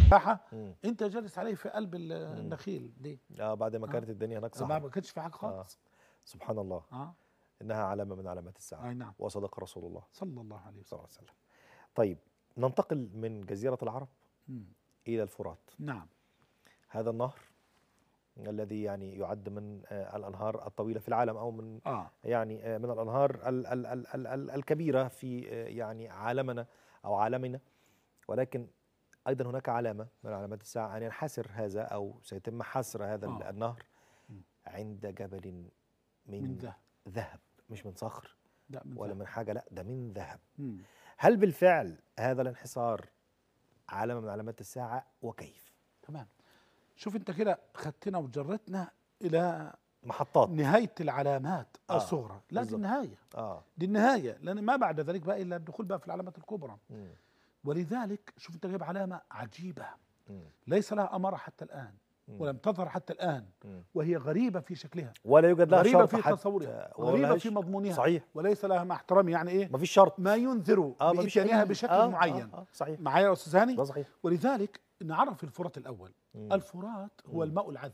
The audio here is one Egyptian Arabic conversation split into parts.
الساحه مم. انت جالس عليه في قلب ال- النخيل دي اه بعد ما آه. كانت الدنيا هناك ما صحراء ما كانش في حاجه خالص سبحان الله اه انها علامه من علامات الساعه اي نعم وصدق رسول الله صلى الله عليه صلى وسلم الله عليه وسلم طيب ننتقل من جزيره العرب مم. الى الفرات نعم هذا النهر الذي يعني يعد من آه، الانهار الطويله في العالم او من اه يعني آه، من الانهار ال ال ال ال ال الكبيره في آه، يعني عالمنا او عالمنا ولكن ايضا هناك علامه من علامات الساعه ان ينحسر هذا او سيتم حسر هذا آه. آه. النهر مم. عند جبل من, من ذهب ذهب مش من صخر لا من ولا ذهب. من حاجه لا ده من ذهب مم. هل بالفعل هذا الانحسار علامه من علامات الساعه وكيف تمام شوف انت كده خدتنا وجرتنا الى محطات نهايه العلامات آه، الصغرى لا دي بالظبط. النهايه اه دي النهايه لان ما بعد ذلك بقى الا الدخول بقى في العلامات الكبرى مم. ولذلك شوف انت جايب علامه عجيبه مم. ليس لها اماره حتى الان مم. ولم تظهر حتى الان مم. وهي غريبه في شكلها ولا يوجد لها غريبه شرط في حتى تصورها ولا غريبه لهاش- في مضمونها صحيح وليس لها مع احترامي يعني ايه مفيش شرط ما ينذر اه مفيش باتيانها أي- بشكل آه معين آه آه صحيح معايا يا استاذ هاني ده صحيح ولذلك نعرف الفرات الاول مم. الفرات هو مم. الماء العذب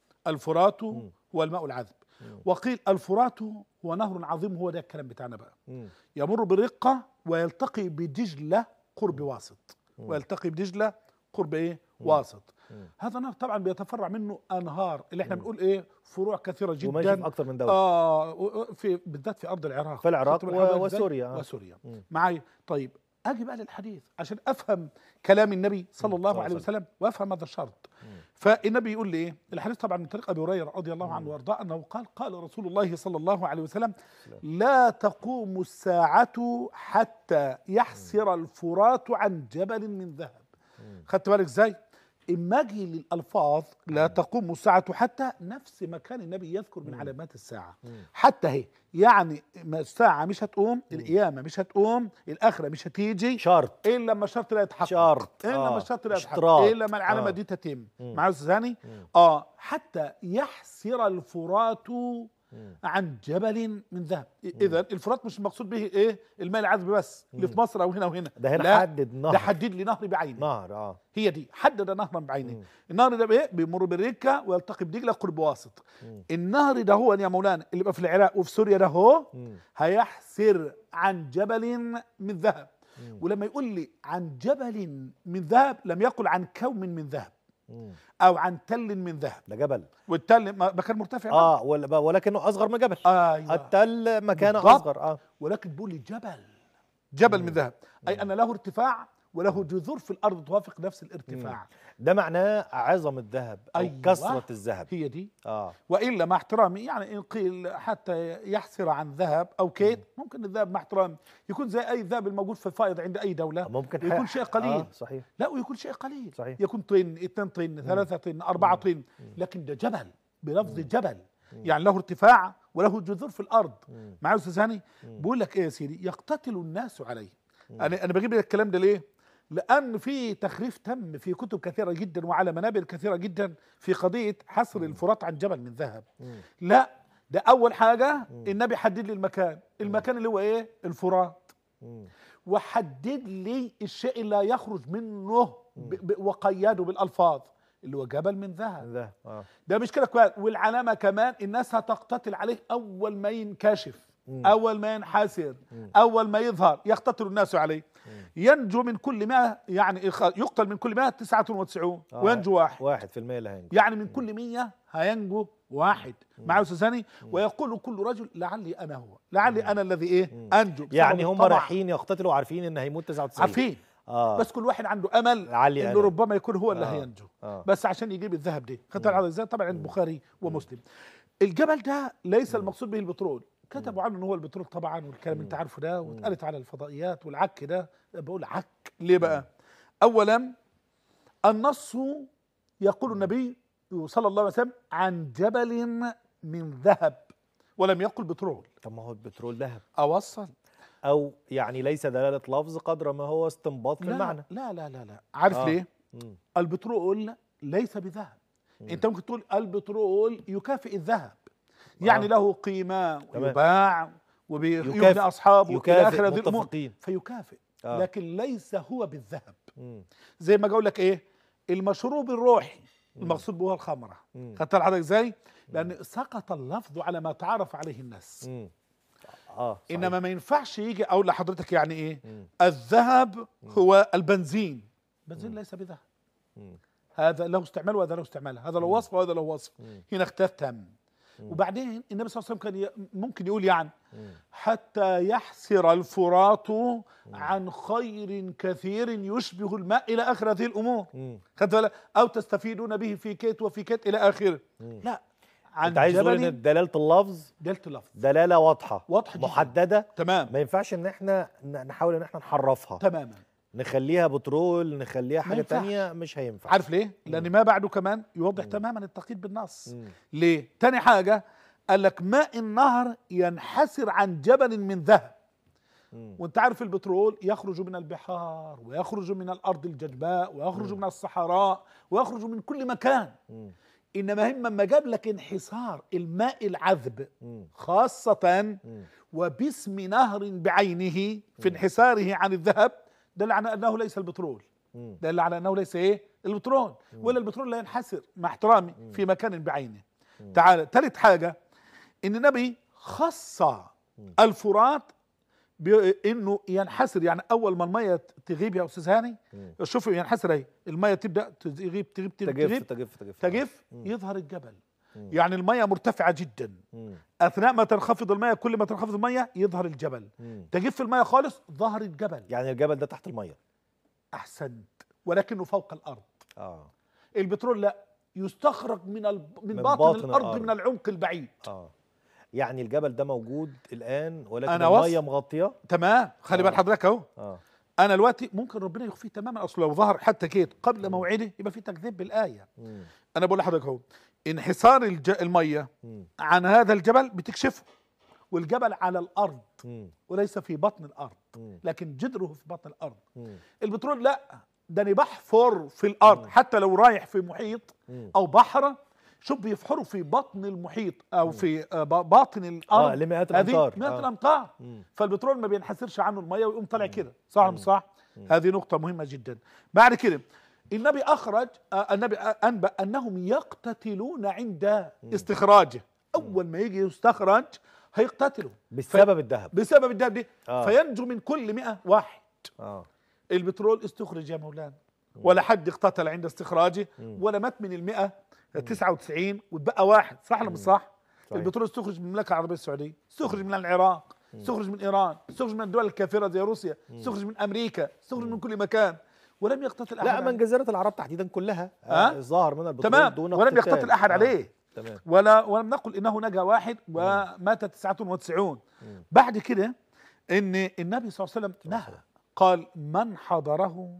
الفرات مم. هو الماء العذب مم. وقيل الفرات هو نهر عظيم هو ده الكلام بتاعنا بقى مم. يمر بالرقة ويلتقي بدجلة قرب واسط مم. ويلتقي بدجلة قرب ايه مم. واسط مم. هذا النهر طبعا بيتفرع منه انهار اللي احنا مم. بنقول ايه فروع كثيره وماشي في جدا اكثر من دوله اه و- و- في بالذات في ارض العراق في العراق خدت بالك حضرتك و- إزاي؟ وسوريا آه. وسوريا مم. معي طيب اجي بقى للحديث عشان افهم كلام النبي صلى مم. الله صلى عليه الله وسلم وافهم هذا الشرط مم. فالنبي يقول لي ايه الحديث طبعا من طريق ابي هريره رضي الله عنه مم. وارضاه انه قال قال رسول الله صلى الله عليه وسلم سلام. لا تقوم الساعه حتى يحسر الفرات عن جبل من ذهب مم. خدت بالك ازاي اما اجي للالفاظ لا تقوم الساعه حتى نفس ما كان النبي يذكر من مم. علامات الساعه مم. حتى هي يعني ما الساعه مش هتقوم القيامه مش هتقوم الاخره مش هتيجي شرط الا لما الشرط لا يتحقق شرط الا آه. لما الشرط لا يتحقق اشتراط. الا لما العلامه آه. دي تتم مم. معايا يا استاذ هاني مم. اه حتى يحسر الفرات مم. عن جبل من ذهب اذا الفرات مش المقصود به ايه الماء العذب بس اللي في مصر او هنا وهنا ده هنا لا حدد نهر ده حدد لي نهر بعينه نهر اه هي دي حدد نهرا بعينه مم. النهر ده بايه بيمر بالركه ويلتقي بدجله قرب واسط مم. النهر ده هو يا مولانا اللي بقى في العراق وفي سوريا ده هو مم. هيحسر عن جبل من ذهب مم. ولما يقول لي عن جبل من ذهب لم يقل عن كوم من ذهب مم. او عن تل من ذهب ده جبل والتل ما- مكان مرتفع اه ول- ولكنه اصغر من جبل ايوه التل مكانه بالضبط. اصغر اه ولكن بيقول لي جبل جبل من ذهب اي ان له ارتفاع وله جذور في الارض توافق نفس الارتفاع ده معناه عظم الذهب او أيوة. كثره الذهب هي دي اه والا مع احترامي يعني ان قيل حتى يحسر عن ذهب او كيد ممكن الذهب مع احترامي يكون زي اي ذهب الموجود في الفائض عند اي دوله ممكن يكون ح- شيء قليل آه صحيح لا ويكون شيء قليل صحيح. يكون طن اثنين طن ثلاثة طن أربعة طن لكن ده جبل بلفظ جبل يعني له ارتفاع وله جذور في الأرض مم. معايا يا أستاذ هاني بقول لك إيه يا سيدي يقتتل الناس عليه أنا أنا بجيب لك الكلام ده ليه؟ لأن في تخريف تم في كتب كثيرة جدا وعلى منابر كثيرة جدا في قضية حصر الفرات عن جبل من ذهب مم. لا ده أول حاجة النبي حدد لي المكان المكان اللي هو إيه؟ الفرات مم. وحدد لي الشيء اللي لا يخرج منه ب ب وقيده بالالفاظ اللي هو جبل من ذهب ده اه ده مش كده كويس والعلامه كمان الناس هتقتتل عليه اول ما ينكشف مم. اول ما ينحسر مم. اول ما يظهر يقتتل الناس عليه ينجو من كل 100 يعني إخ- يقتل من كل 100 99 آه. وينجو واحد واحد في المية اللي هينجو يعني من كل 100 هينجو واحد معايا استاذ هاني ويقول كل رجل لعلي انا هو لعلي انا الذي ايه انجو بسبب يعني هم الطمع. رايحين يقتتلوا عارفين ان هيموت 99 عارفين اه بس كل واحد عنده امل لعلي انه أنا. ربما يكون هو اللي آه. هينجو آه. بس عشان يجيب الذهب دي خدت بالك ازاي طبعا عند البخاري ومسلم الجبل ده ليس المقصود به البترول كتبوا عنه ان هو البترول طبعا والكلام اللي انت عارفه ده واتقالت على الفضائيات والعك ده بقول عك ليه بقى اولا النص يقول النبي صلى الله عليه وسلم عن جبل من ذهب ولم يقل بترول طب ما هو البترول ذهب اوصل او يعني ليس دلاله لفظ قدر ما هو استنباط في لا المعنى لا لا لا لا عارف آه. ليه مم. البترول ليس بذهب انت ممكن تقول البترول يكافئ الذهب يعني له قيمه تمام. ويباع وبيبني يكافئ- اصحابه إلى يكافئ آخر هذه الأمور. متفقين فيكافئ آه. لكن ليس هو بالذهب مم. زي ما اقول لك ايه المشروب الروحي المقصود به الخمره مم. خدت حضرتك ازاي؟ لان سقط اللفظ على ما تعرف عليه الناس مم. اه صحيح. انما ما ينفعش يجي اقول لحضرتك يعني ايه مم. الذهب هو البنزين البنزين ليس بذهب مم. هذا له استعمال وهذا له استعمال هذا له وصف وهذا له وصف مم. هنا اختلاف تام وبعدين النبي صلى الله عليه وسلم كان ي- ممكن يقول يعني مم. حتى يحسر الفرات عن خير كثير يشبه الماء الى اخر هذه الامور مم. خدت بالك؟ او تستفيدون به في كيت وفي كيت الى اخره مم. لا عن انت عايز تقول جبل ان دلاله اللفظ دلت لفظ دلاله واضحه واضحة جداً. محدده تمام ما ينفعش ان احنا ن- نحاول ان احنا نحرفها تماما نخليها بترول نخليها حاجه ينفعش. تانية مش هينفع عارف ليه؟ لان ما بعده كمان يوضح تماما التقييد بالنص مم. ليه؟ تاني حاجه قال لك ماء النهر ينحسر عن جبل من ذهب مم. وانت عارف البترول يخرج من البحار ويخرج من الارض الجدباء ويخرج من الصحراء ويخرج من كل مكان مم. انما هم لما جاب لك انحسار الماء العذب مم. خاصة مم. وباسم نهر بعينه في انحساره عن الذهب دل على انه ليس البترول مم. دل على انه ليس ايه البترول ولا البترول لا ينحسر مع احترامي في مكان بعينه تعال ثالث حاجة ان النبي خص الفرات بانه ينحسر يعني اول ما الميه تغيب يا استاذ هاني مم. شوف ينحسر اهي الميه تبدا تغيب تغيب تغيب تجف تغيب, تجف تجف تجف يظهر الجبل يعني الميه مرتفعه جدا مم. اثناء ما تنخفض الميه كل ما تنخفض الميه يظهر الجبل مم. تجف الميه خالص ظهر الجبل يعني الجبل ده تحت الميه احسنت ولكنه فوق الارض اه البترول لا يستخرج من ال... من, من باطن, باطن الارض, الأرض. من العمق البعيد اه يعني الجبل ده موجود الان ولكن أنا وص- الميه مغطيه تمام خلي بال آه. حضرتك اهو اه انا دلوقتي ممكن ربنا يخفيه تماما اصل لو ظهر حتى كده قبل موعده يبقى في تكذيب بالايه مم. انا بقول لحضرتك اهو انحسار الج... الميه مم. عن هذا الجبل بتكشفه والجبل على الارض مم. وليس في بطن الارض مم. لكن جذره في بطن الارض مم. البترول لا ده انا بحفر في الارض حتى لو رايح في محيط مم. او بحر شوف بيفحروا في بطن المحيط او في آه، ب- باطن الارض آه، لمئات هذه الأمتار. مئات آه. الامتار مم. فالبترول ما بينحسرش عنه الميه ويقوم طالع كده صح ولا مش صح هذه نقطه مهمه جدا بعد كده النبي اخرج آه، النبي آه، انبا انهم يقتتلون عند استخراجه اول ما يجي يستخرج هيقتتلوا بسبب الذهب بسبب الدهب دي آه. فينجو من كل 100 واحد اه البترول استخرج يا مولانا ولا حد اقتتل عند استخراجه ولا مات من المئة 99 واتبقى واحد صح ولا مش صح؟ صحيح. البترول استخرج من المملكه العربيه السعوديه، استخرج من العراق، استخرج من ايران، استخرج من الدول الكافره زي روسيا، استخرج من امريكا، استخرج من كل مكان ولم يقتتل احد لا من عليه. جزيره العرب تحديدا كلها ها؟ آه ظهر من البترول تمام دون ولم اقتتال. يقتتل احد آه. عليه تمام ولا ولم نقل انه نجا واحد ومات 99 بعد كده ان النبي صلى الله عليه وسلم نهى قال من حضره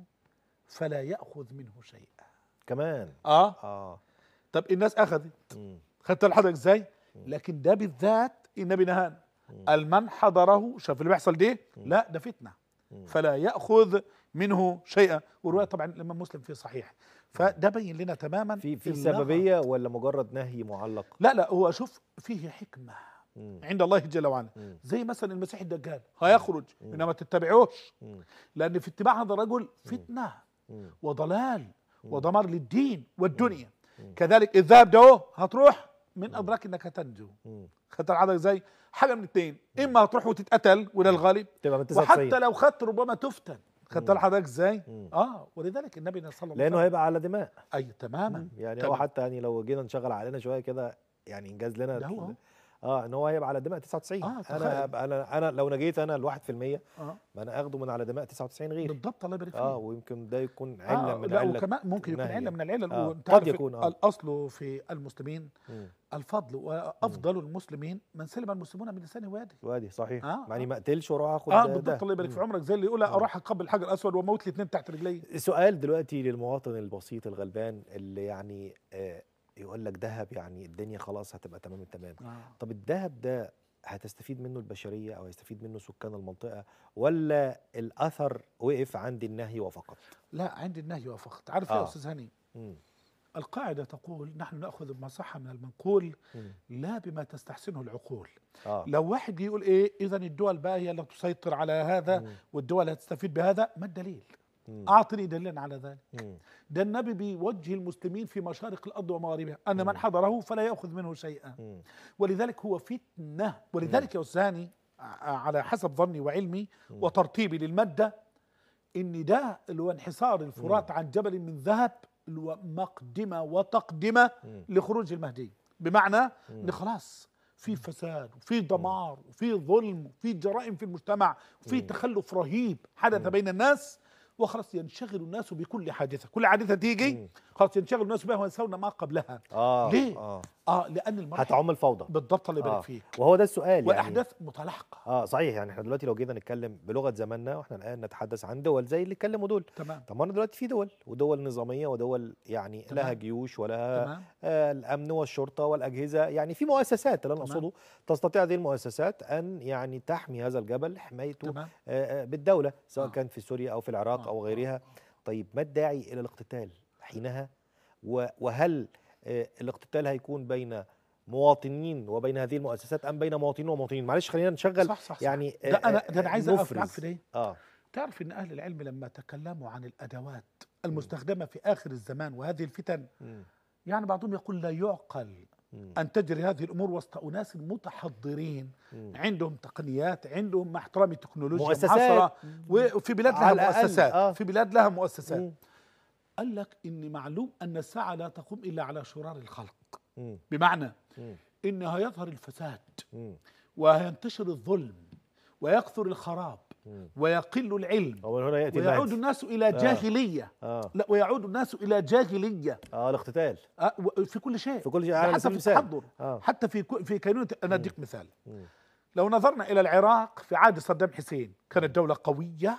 فلا ياخذ منه شيئا كمان اه اه طب الناس اخذت مم. خدت لحضرتك ازاي لكن ده بالذات النبي نهانا المن حضره شاف اللي بيحصل ده لا ده فتنه فلا ياخذ منه شيئا والروايه طبعا الامام مسلم في صحيح فده بين لنا تماما في في النهر. سببيه ولا مجرد نهي معلق لا لا هو شوف فيه حكمه مم. عند الله جل وعلا مم. زي مثلا المسيح الدجال هيخرج انما ما تتبعوش مم. لان في اتباع هذا الرجل فتنه مم. وضلال ودمار للدين والدنيا كذلك الذهب ده أهو هتروح من ادراك انك هتنجو مم. خدت العدد ازاي حاجه من الاثنين اما هتروح وتتقتل وده الغالب تبقى من 99 وحتى لو خدت ربما تفتن خدت حضرتك ازاي مم. اه ولذلك النبي صلى الله عليه وسلم لانه هيبقى على دماء اي تماما يعني تمام. هو حتى يعني لو جينا نشغل علينا شويه كده يعني انجاز لنا ده هو. اه ان هو هيبقى على دماء 99 آه، تخيل. انا أبقى انا انا لو نجيت انا ال 1% اه ما انا اخده من على دماء 99 غيري بالضبط الله يبارك فيك اه ويمكن ده يكون عله آه من لا علة وكمان ممكن يكون النهي عله يعني. من العلل آه، وانت قد عارف يكون، آه. الاصل في المسلمين مم. الفضل وافضل المسلمين من سلم المسلمون من لسانه ويده وادي صحيح آه، يعني ما اقتلش واروح اخد اه ده- بالضبط ده. الله يبارك مم. في عمرك زي اللي يقول اروح اقبل الحجر الاسود واموت لي اثنين تحت رجلي سؤال دلوقتي للمواطن البسيط الغلبان اللي يعني آه يقول لك ذهب يعني الدنيا خلاص هتبقى تمام التمام آه. طب الذهب ده هتستفيد منه البشريه او هيستفيد منه سكان المنطقه ولا الاثر وقف عند النهي وفقط لا عندي النهي وفقط عارف آه. يا استاذ هاني مم. القاعده تقول نحن ناخذ بما صح من المنقول مم. لا بما تستحسنه العقول اه لو واحد يقول ايه اذا الدول بقى هي اللي تسيطر على هذا مم. والدول هتستفيد بهذا ما الدليل مم. اعطني دليلا على ذلك مم. ده النبي بيوجه المسلمين في مشارق الارض ومغاربها ان من حضره فلا ياخذ منه شيئا مم. ولذلك هو فتنه ولذلك يا استاذ على حسب ظني وعلمي وترتيبي للماده ان ده اللي هو انحسار الفرات عن جبل من ذهب اللي هو مقدمه وتقدمه مم. لخروج المهدي بمعنى ان خلاص في فساد وفي دمار وفي ظلم وفي جرائم في المجتمع وفي تخلف رهيب حدث بين الناس وخلاص ينشغل الناس بكل حادثه كل حادثه تيجي خلاص ينشغل الناس بها وينسون ما قبلها اه ليه؟ اه اه لان المرحله هتعم الفوضى بالضبط الله يبارك آه. فيك وهو ده السؤال يعني واحداث متلاحقه اه صحيح يعني احنا دلوقتي لو جينا نتكلم بلغه زماننا واحنا الان نتحدث عن دول زي اللي اتكلموا دول تمام طب ما انا دلوقتي في دول ودول نظاميه ودول يعني تمام. لها جيوش ولها تمام آه الامن والشرطه والاجهزه يعني في مؤسسات اللي انا تمام. اقصده تستطيع هذه المؤسسات ان يعني تحمي هذا الجبل حمايته تمام آه آه، بالدوله سواء آه. كان في سوريا او في العراق آه، او آه. غيرها طيب ما الداعي الى الاقتتال حينها و- وهل آه الاقتتال هيكون بين مواطنين وبين هذه المؤسسات ام بين مواطنين ومواطنين معلش خلينا نشغل صح صح يعني ده آه، انا ده انا عايز اقف نفرز. معاك في ده اه تعرف ان اهل العلم لما تكلموا عن الادوات المستخدمه في اخر الزمان وهذه الفتن مم. يعني بعضهم يقول لا يعقل مم. ان تجري هذه الامور وسط اناس متحضرين مم. عندهم تقنيات عندهم مع احترامي تكنولوجيا مؤسسات. معاصرة، وفي بلاد لها على الأقل، مؤسسات آه. في بلاد لها مؤسسات مم. قال لك ان معلوم ان الساعه لا تقوم الا على شرار الخلق مم. بمعنى مم. ان هيظهر الفساد مم. وهينتشر الظلم ويكثر الخراب مم. ويقل العلم ومن هنا ياتي ويعود المهدي الناس الى جاهليه اه لا ويعود الناس الى جاهليه اه الاقتتال أه، و- في كل شيء في كل شيء ده على حتى سبيل في المثال. التحضر آه. حتى في كو- في كينونه انا اديك مثال مم. لو نظرنا الى العراق في عهد صدام حسين كانت دوله قويه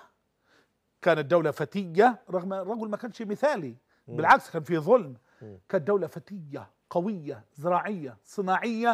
كانت دوله فتيه رغم الرجل ما كانش مثالي بالعكس كان في ظلم مم. كانت دوله فتيه قويه زراعيه صناعيه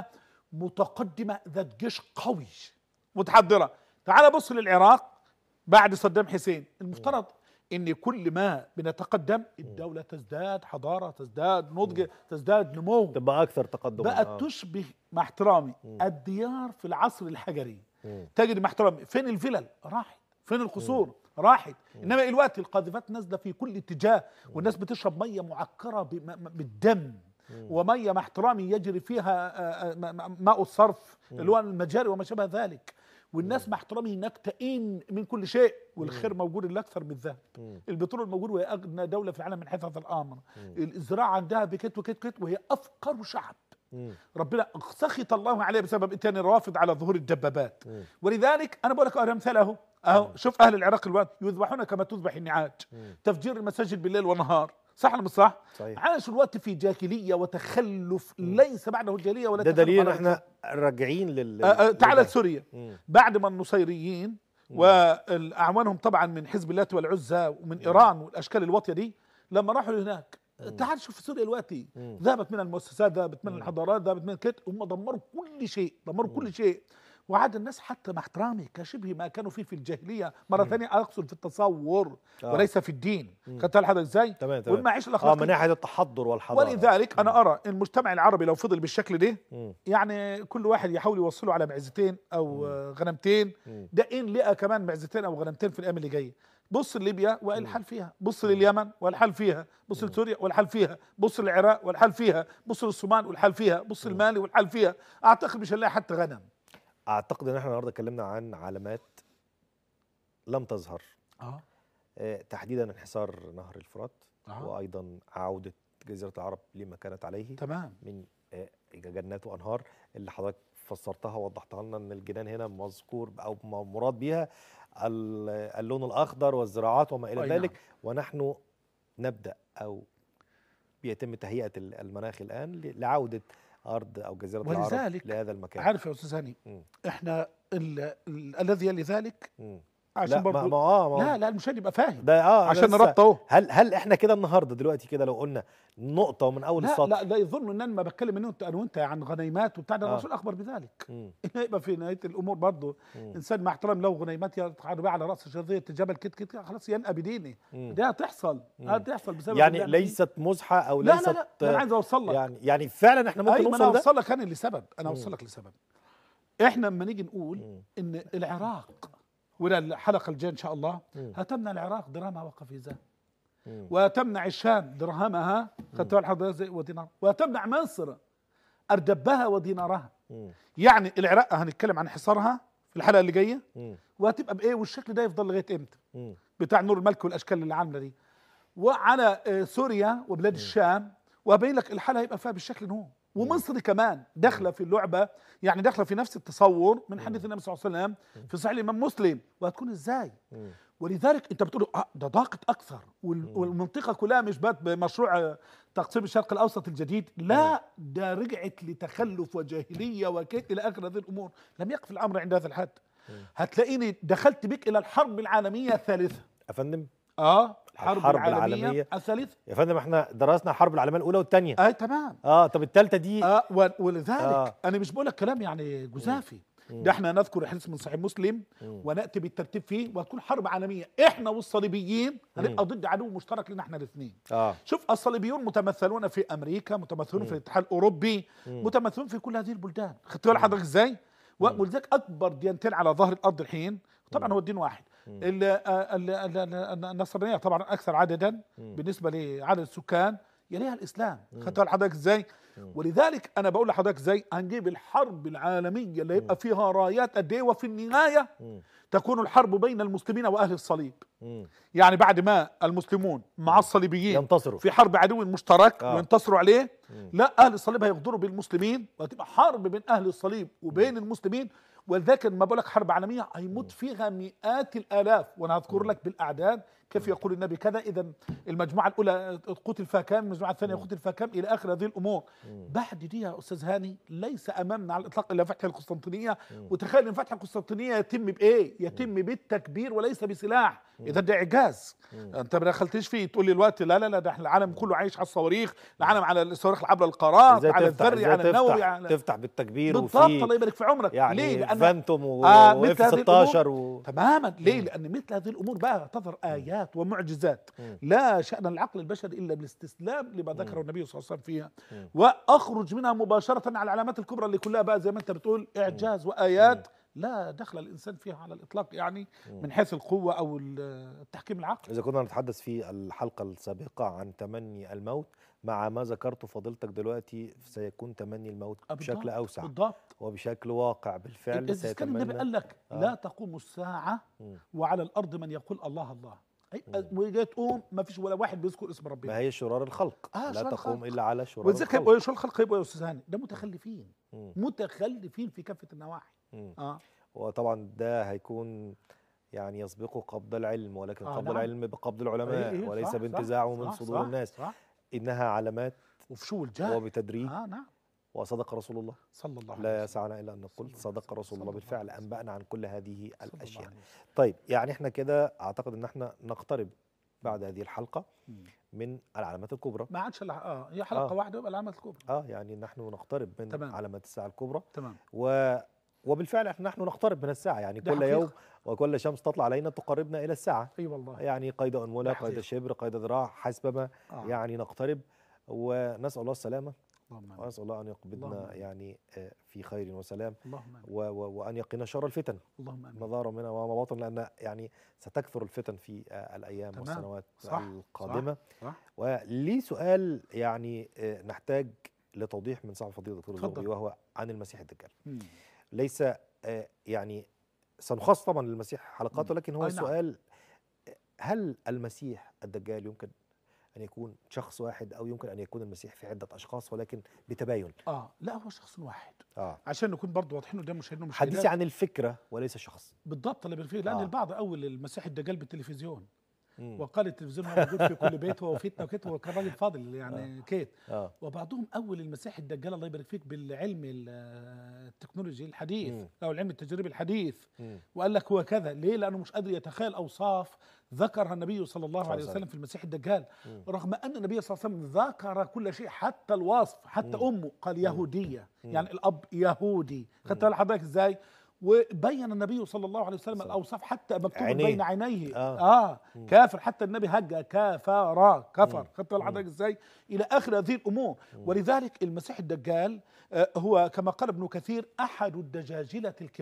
متقدمه ذات جيش قوي متحضره تعال بص للعراق بعد صدام حسين المفترض ان كل ما بنتقدم الدوله تزداد حضاره تزداد نضج تزداد نمو تبقى اكثر تقدما بقت آه. تشبه مع احترامي الديار في العصر الحجري مم. تجد مع احترامي فين الفلل راحت فين القصور راحت انما الوقت القاذفات نازله في كل اتجاه والناس بتشرب ميه معكره بم- م- بالدم وميه مع احترامي يجري فيها آه، آه، م- م- ماء الصرف اللي هو المجاري وما شابه ذلك والناس مع احترامي هناك تئين من كل شيء والخير موجود الا اكثر من الذهب مم. البترول موجود وهي اغنى دوله في العالم من حيث هذا الامر الزراعه عندها بكت وكت كت وهي افقر شعب مم. ربنا سخط الله عليه بسبب اتيان الروافد على ظهور الدبابات مم. ولذلك انا بقول لك انا مثال اهو اهو شوف اهل العراق الوقت يذبحون كما تذبح النعاج تفجير المساجد بالليل والنهار صح ولا مش صح؟ صحيح. عاشوا الوقت في جاهليه وتخلف ليس بعده الجاهليه ولا ده تخلف دليل ان على احنا راجعين لل آه، آه، تعال لده. لسوريا مم. بعد ما النصيريين واعوانهم طبعا من حزب الله والعزى ومن ايران والاشكال الواطيه دي لما راحوا لهناك تعال شوف سوريا دلوقتي ذهبت من المؤسسات ذهبت من الحضارات ذهبت من كده هم دمروا كل شيء دمروا كل شيء وعاد الناس حتى مع احترامي كشبه ما كانوا فيه في الجاهليه مره ثانيه اقصد في التصور آه. وليس في الدين خدت بالك ازاي تمام تمام والمعيشه اه الاخلاقيه من ناحيه التحضر والحضاره ولذلك انا ارى المجتمع العربي لو فضل بالشكل ده مم. يعني كل واحد يحاول يوصله على معزتين او آه، غنمتين مم. ده ان لقى كمان معزتين او غنمتين في الايام اللي جايه بص لليبيا والحال فيها بص لليمن والحال فيها بص لسوريا والحال فيها بص للعراق والحال فيها بص للصومال والحال فيها بص لمالي والحال فيها اعتقد مش هنلاقي حتى غنم اعتقد ان احنا النهارده اتكلمنا عن علامات لم تظهر اه آه، تحديدا انحسار نهر الفرات آه. وايضا عوده جزيره العرب لما كانت عليه تمام من آه، جنات وانهار اللي حضرتك فسرتها ووضحتها لنا ان الجنان هنا مذكور او م- مراد بها ال- اللون الاخضر والزراعات وما الى أي ذلك نعم. ونحن نبدا او بيتم تهيئه ال- المناخ الان ل- لعوده ارض او جزيره العرب ولذلك لهذا المكان عارف يا استاذ هاني مم. احنا ال- ال- الذي يلي ذلك مم. عشان لا ما برضو ما آه ما لا لا المشاهد يبقى فاهم ده اه أنا عشان لسه- نربط اهو هل هل احنا كده النهارده دلوقتي كده لو قلنا نقطه ومن اول لا السطر لا لا يظن ان انا ما بتكلم انا وانت انا وانت عن غنيمات وبتاع ده آه. الرسول اخبر بذلك مم. يبقى في نهايه الامور برضه مم. انسان مع احترام له غنيمات يقعد بقى على راس شظيه الجبل كت كت خلاص ينقى بدينه مم. ده هتحصل هتحصل بسبب يعني اللي ليست مزحه او لا ليست لا لا ده انا عايز اوصل لك يعني يعني فعلا احنا ممكن ايوه انا نوصل ده اوصل لك انا لسبب انا اوصل لك لسبب احنا لما نيجي نقول مم. ان العراق ولا الحلقه الجايه ان شاء الله مم. هتمنع العراق درهمها وقفيزها مم. وتمنع الشام درهمها خدت بالك حضرتك ودينار وتمنع مصر اردبها ودينارها مم. يعني العراق هنتكلم عن حصارها في الحلقه اللي جايه مم. وهتبقى بايه والشكل ده يفضل لغايه امتى مم. بتاع نور الملك والاشكال اللي عامله دي وعلى آه، سوريا وبلاد الشام وابين لك الحاله هيبقى فيها بالشكل ده هو ومصر كمان داخله في اللعبه يعني داخله في نفس التصور من حديث النبي صلى الله عليه وسلم في صحيح الامام مسلم وهتكون ازاي مم. ولذلك انت بتقول آه ده ضاقت اكثر وال- والمنطقه كلها مش بات بمشروع آه، تقسيم الشرق الاوسط الجديد لا ده رجعت لتخلف وجاهليه وكيد الى اخر هذه الامور لم يقف الامر عند هذا الحد هتلاقيني دخلت بك الى الحرب العالميه الثالثه افندم اه الحرب, الحرب العالميه, العالمية. الثالثه يا فندم احنا درسنا الحرب العالميه الاولى والثانيه اي تمام اه طب الثالثه دي آه و- ولذلك آه. آه. انا مش بقول لك كلام يعني جزافي ده احنا نذكر الحديث من صحيح مسلم وناتي بالترتيب فيه وهتكون حرب عالميه احنا والصليبيين هنبقى ضد عدو مشترك لنا احنا الاثنين اه شوف الصليبيون متمثلون في امريكا متمثلون في الاتحاد الاوروبي متمثلون في كل هذه البلدان خدت بالك حضرتك ازاي و- ولذلك اكبر ديانتين على ظهر الارض الحين طبعا هو الدين واحد ال- آه، ال- ال- ال- النصرانيه طبعا اكثر عددا بالنسبه لعدد السكان يليها الاسلام خدت بالك حضرتك ازاي ولذلك انا بقول لحضرتك ازاي هنجيب الحرب العالميه اللي يبقى فيها رايات قد ايه وفي النهايه تكون الحرب بين المسلمين واهل الصليب مم. يعني بعد ما المسلمون مع الصليبيين ينتصروا في حرب عدو مشترك آه. وينتصروا عليه لا اهل الصليب هيغدروا بالمسلمين وهتبقى حرب بين اهل الصليب وبين المسلمين ولذلك لما بقول لك حرب عالميه هيموت فيها مئات الالاف وانا هذكر لك بالاعداد كيف يقول النبي كذا اذا المجموعه الاولى قتل فيها كام المجموعه الثانيه قتل فيها كام الى اخر هذه الامور بعد دي يا استاذ هاني ليس امامنا على الاطلاق الا فتح القسطنطينيه وتخيل ان فتح القسطنطينيه يتم بايه يتم بالتكبير وليس بسلاح اذا ده اعجاز انت ما دخلتش فيه تقول لي الوقت لا لا لا ده احنا العالم كله عايش على الصواريخ العالم على الصواريخ عبر القارات ازاي على تفتح الذري ازاي على النووي تفتح على تفتح بالتكبير بالضبط وفي الله يبارك في عمرك يعني ليه لان فانتوم و آه، اف مثل هذه 16 الأمور و... تماما ليه لان مثل هذه الامور بقى تظهر ايات ومعجزات لا شان العقل البشري الا بالاستسلام لما ذكره النبي صلى الله عليه وسلم فيها واخرج منها مباشره على العلامات الكبرى اللي كلها بقى زي ما انت بتقول اعجاز وايات لا دخل الانسان فيها على الاطلاق يعني من حيث القوه او التحكيم العقلي إذا كنا نتحدث في الحلقة السابقة عن تمني الموت مع ما ذكرته فضيلتك دلوقتي سيكون تمني الموت آه، بشكل بالضبط، أوسع بالضبط وبشكل واقع بالفعل إذا كان النبي سيتمنى قال لك آه. لا تقوم الساعه مم. وعلى الارض من يقول الله الله أي- وجاي تقوم ما فيش ولا واحد بيذكر اسم ربنا ما هي شرار الخلق آه، لا شرار تقوم الخلق. إلا على شرار ولذلك الخلق يبقوا شو الخلق يبقوا يا استاذ هاني ده متخلفين مم. متخلفين في كافه النواحي مم. اه وطبعا ده هيكون يعني يسبقه قبض العلم ولكن آه، قبض نعم. العلم بقبض العلماء إيه إيه، وليس صح، صح، بانتزاعه من صح، صدور صح، الناس صح إنها علامات وفشو الجاه وبتدريج اه نعم وصدق رسول الله صلى الله عليه لا وسلم يسعنا إلا أن نقول صلى الله صدق عليه رسول وسلم. الله صلى بالفعل الله عليه أنبأنا عن كل هذه صلى الله الأشياء عليه وسلم. طيب يعني احنا كده اعتقد ان احنا نقترب بعد هذه الحلقه مم. من العلامات الكبرى ما عادش إلا- اه هي حلقه آه. واحده يبقى العمل الكبرى اه يعني نحن نقترب من تمام. علامات الساعه الكبرى تمام و وبالفعل احنا نحن نقترب من الساعه يعني ده كل حقيقة. يوم وكل شمس تطلع علينا تقربنا الى الساعه اي والله يعني قيد انمله ده قيد حقيقة. شبر قيد ذراع حسب ما آه. يعني نقترب ونسال الله السلامه اللهم آمين. ونسال الله ان اللهم يقبضنا آمين. يعني آه، في خير وسلام اللهم امين و و وان يقينا شر الفتن اللهم امين ما ظهر منها وما بطن لان يعني ستكثر الفتن في آه، الايام تمام. والسنوات صح، القادمه صح ولي سؤال يعني آه، نحتاج لتوضيح من صاحب فضيله الدكتور اتفضل. الزغبي وهو عن المسيح الدجال مم. ليس آه، يعني سنخصص طبعا للمسيح حلقات مم. ولكن هو أي نعم. السؤال آه، هل المسيح الدجال يمكن ان يكون شخص واحد او يمكن ان يكون المسيح في عده اشخاص ولكن بتباين اه لا هو شخص واحد اه عشان نكون برضه واضحين قدام مشاهدينا مش حديثي عن الفكره وليس شخص بالضبط اللي بالفعل لان آه. البعض اول المسيح الدجال بالتلفزيون مم. وقال التلفزيون هو موجود في كل بيت وهو فتنه وكده وكان راجل فاضل يعني كيت اه وبعضهم اول المسيح الدجال الله يبارك فيك بالعلم ال- التكنولوجي الحديث مم. او العلم التجريبي الحديث مم. وقال لك هو كذا ليه لانه مش قادر يتخيل اوصاف ذكرها النبي صلى الله صلى عليه الله وسلم في المسيح الدجال مم. رغم ان النبي صلى الله عليه وسلم ذكر كل شيء حتى الوصف حتى امه قال يهوديه يعني الاب يهودي خدت بالك حضرتك ازاي وبين النبي صلى الله عليه وسلم صح. الاوصاف حتى مكتوب عينيه. بين عينيه آه. اه, كافر حتى النبي هج كافر كفر خدت بالك حضرتك ازاي الى اخر هذه الامور ولذلك المسيح الدجال آه، هو كما قال ابن كثير احد الدجاجله الكبار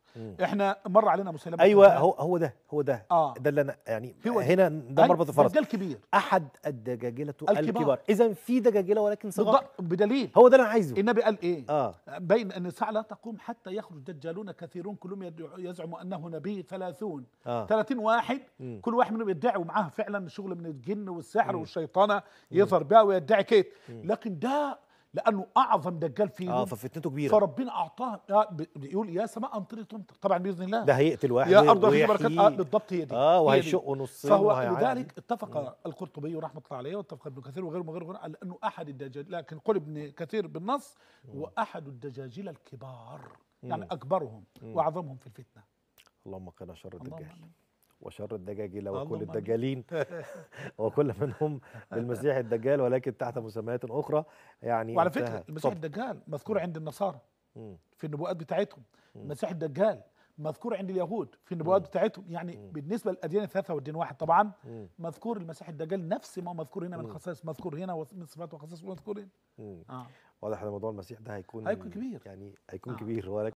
مم. احنا مر علينا مسلمه ايوه الكذاب. هو هو ده هو ده اه ده اللي انا يعني هو- هنا ده أيوة، مربط الفرس دجال كبير احد الدجاجله الكبار. الكبار اذا في دجاجله ولكن صغار بالضبط بدليل هو ده اللي انا عايزه النبي قال ايه اه بين ان الساعه لا تقوم حتى يخرج دجالون كثيرون كلهم يدعو- يزعم انه نبي ثلاثون اه 30 واحد مم. كل واحد منهم يدعي ومعاه فعلا شغل من الجن والسحر مم. والشيطانه يظهر بها ويدعي كيت مم. لكن ده لانه اعظم دجال فيهم اه ففتنته كبيره فربنا اعطاه آه، ب- بيقول يا سماء امطري تمطر طبعا باذن الله ده هيقتل واحد يا وي- ارض في بركات ويحييه. آه بالضبط هي دي اه هي دي. وهيشق نصين فهو وهيعاني. لذلك اتفق القرطبي رحمه الله عليه واتفق ابن كثير وغيره وغيره على انه احد الدجاج لكن قل ابن كثير بالنص هو احد الدجاجيل الكبار يعني مم. اكبرهم مم. واعظمهم في الفتنه اللهم قنا شر اللهم الدجال آمين. وشر الدجاجلة وكل اللهم آمين. الدجالين وكل منهم بالمسيح الدجال ولكن تحت مسميات أخرى يعني وعلى انتهى. فكره المسيح اتفضل. الدجال مذكور عند النصارى مم. في النبوءات بتاعتهم مم. المسيح الدجال مذكور عند اليهود في النبوءات مم. بتاعتهم يعني مم. بالنسبه للاديان الثلاثه والدين واحد طبعا مم. مذكور المسيح الدجال نفس ما هو مذكور هنا من مم. خصائص مذكور هنا ومن صفات وخصائص مذكور هنا مم. اه واضح ان موضوع المسيح ده هيكون هيكون كبير. يعني هيكون آه. كبير ولكن